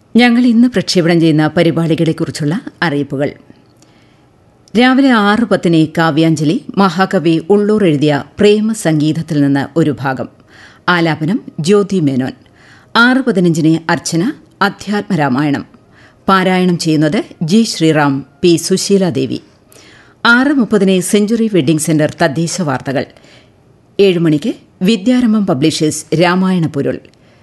ഞങ്ങൾ ഇന്ന് പ്രക്ഷേപണം ചെയ്യുന്ന പരിപാടികളെക്കുറിച്ചുള്ള അറിയിപ്പുകൾ രാവിലെ ആറ് പത്തിന് കാവ്യാഞ്ജലി മഹാകവി ഉള്ളൂർ എഴുതിയ പ്രേമ സംഗീതത്തിൽ നിന്ന് ഒരു ഭാഗം ആലാപനം ജ്യോതി മേനോൻ ആറ് പതിനഞ്ചിന് അർച്ചന അധ്യാത്മരാമായണം പാരായണം ചെയ്യുന്നത് ജി ശ്രീറാം പി സുശീലാദേവി ആറ് മുപ്പതിന് സെഞ്ചുറി വെഡ്ഡിംഗ് സെന്റർ തദ്ദേശ വാർത്തകൾ ഏഴ് മണിക്ക് വിദ്യാരംഭം പബ്ലിഷേഴ്സ് രാമായണ പൊരുൾ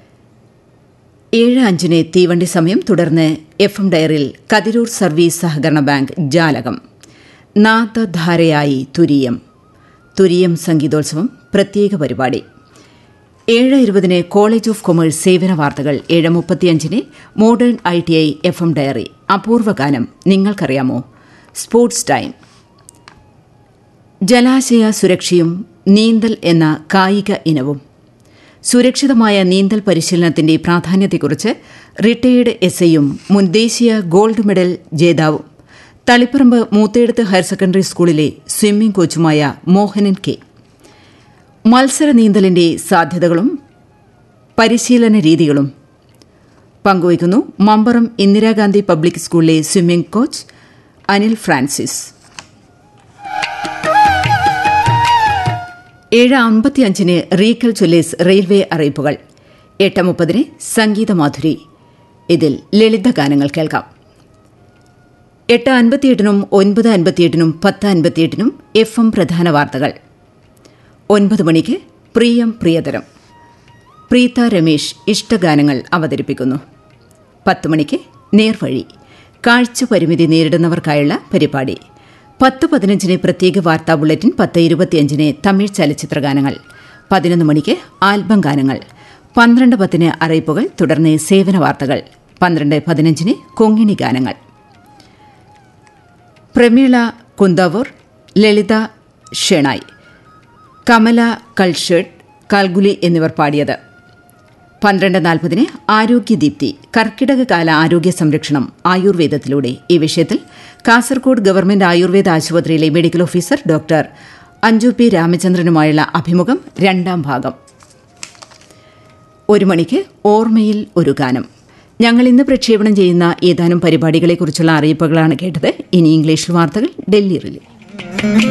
ഏഴ് അഞ്ചിന് തീവണ്ടി സമയം തുടർന്ന് എഫ് എം ഡയറിൽ കതിരൂർ സർവീസ് സഹകരണ ബാങ്ക് ജാലകം നാദധാരയായി തുരീയം തുരീയം സംഗീതോത്സവം പ്രത്യേക പരിപാടി ഏഴ് ഇരുപതിന് കോളേജ് ഓഫ് കൊമേഴ്സ് സേവന വാർത്തകൾ ഏഴ് മുപ്പത്തിയഞ്ചിന് modern I T I F M diary അപൂർവ ഗാനം നിങ്ങൾക്കറിയാമോ സ്പോർട്സ് ടൈം ജലാശയ സുരക്ഷയും നീന്തൽ എന്ന കായിക ഇനവും സുരക്ഷിതമായ നീന്തൽ പരിശീലനത്തിന്റെ പ്രാധാന്യത്തെക്കുറിച്ച് റിട്ടയേർഡ് എസ് ഐയും മുൻ ദേശീയ ഗോൾഡ് മെഡൽ ജേതാവും തളിപ്പറമ്പ് മൂത്തേടത്ത് ഹയർ സെക്കൻഡറി സ്കൂളിലെ സ്വിമ്മിംഗ് കോച്ചുമായ മോഹനൻ കെ മത്സര നീന്തലിന്റെ സാധ്യതകളും പരിശീലന രീതികളും പങ്കുവയ്ക്കുന്നു മമ്പറം ഇന്ദിരാഗാന്ധി പബ്ലിക് സ്കൂളിലെ സ്വിമ്മിംഗ് കോച്ച് അനിൽ ഫ്രാൻസിസ് ഏഴ് അമ്പത്തിയഞ്ചിന് റീക്കൽ ചൊല്ലേസ് റെയിൽവേ അറിയിപ്പുകൾ എട്ട് മുപ്പതിന് സംഗീതമാധുരി ഇതിൽ ലളിത ഗാനങ്ങൾ കേൾക്കാം എട്ട് അൻപത്തിയെട്ടിനും ഒൻപത് അൻപത്തിയെട്ടിനും പത്ത് അൻപത്തിയെട്ടിനും എഫ് എം പ്രധാന വാർത്തകൾ ഒൻപത് മണിക്ക് പ്രിയം പ്രിയതരം പ്രീത രമേശ് ഇഷ്ടഗാനങ്ങൾ അവതരിപ്പിക്കുന്നു പത്ത് മണിക്ക് നേർവഴി കാഴ്ച പരിമിതി നേരിടുന്നവർക്കായുള്ള പരിപാടി പത്ത് പതിനഞ്ചിന് പ്രത്യേക വാർത്താ ബുള്ളറ്റിൻ പത്ത് ഇരുപത്തിയഞ്ചിന് തമിഴ് ചലച്ചിത്ര ഗാനങ്ങൾ പതിനൊന്ന് മണിക്ക് ആൽബം ഗാനങ്ങൾ പന്ത്രണ്ട് പത്തിന് അറിയിപ്പുകൾ തുടർന്ന് സേവന വാർത്തകൾ പന്ത്രണ്ട് പതിനഞ്ചിന് കൊങ്ങിണി ഗാനങ്ങൾ പ്രമീള കുന്താവൂർ ലളിത ഷെണായ് കമല കൾഷേട്ട് കൽഗുലി എന്നിവർ പാടിയത് പന്ത്രണ്ട് നാൽപ്പതിന് ആരോഗ്യദീപ്തി കർക്കിടകകാല ആരോഗ്യ സംരക്ഷണം ആയുർവേദത്തിലൂടെ ഈ വിഷയത്തിൽ കാസർകോട് ഗവൺമെന്റ് ആയുർവേദ ആശുപത്രിയിലെ medical officer doctor Anju P രാമചന്ദ്രനുമായുള്ള അഭിമുഖം രണ്ടാം ഭാഗം ഒരു മണിക്ക് ഓർമ്മയിൽ ഒരു ഗാനം ഞങ്ങൾ ഇന്ന് പ്രക്ഷേപണം ചെയ്യുന്ന ഏതാനും പരിപാടികളെക്കുറിച്ചുള്ള അറിയിപ്പുകളാണ് കേട്ടത് ഇനി ഇംഗ്ലീഷിൽ വാർത്തകൾ ഡൽഹി റിലേ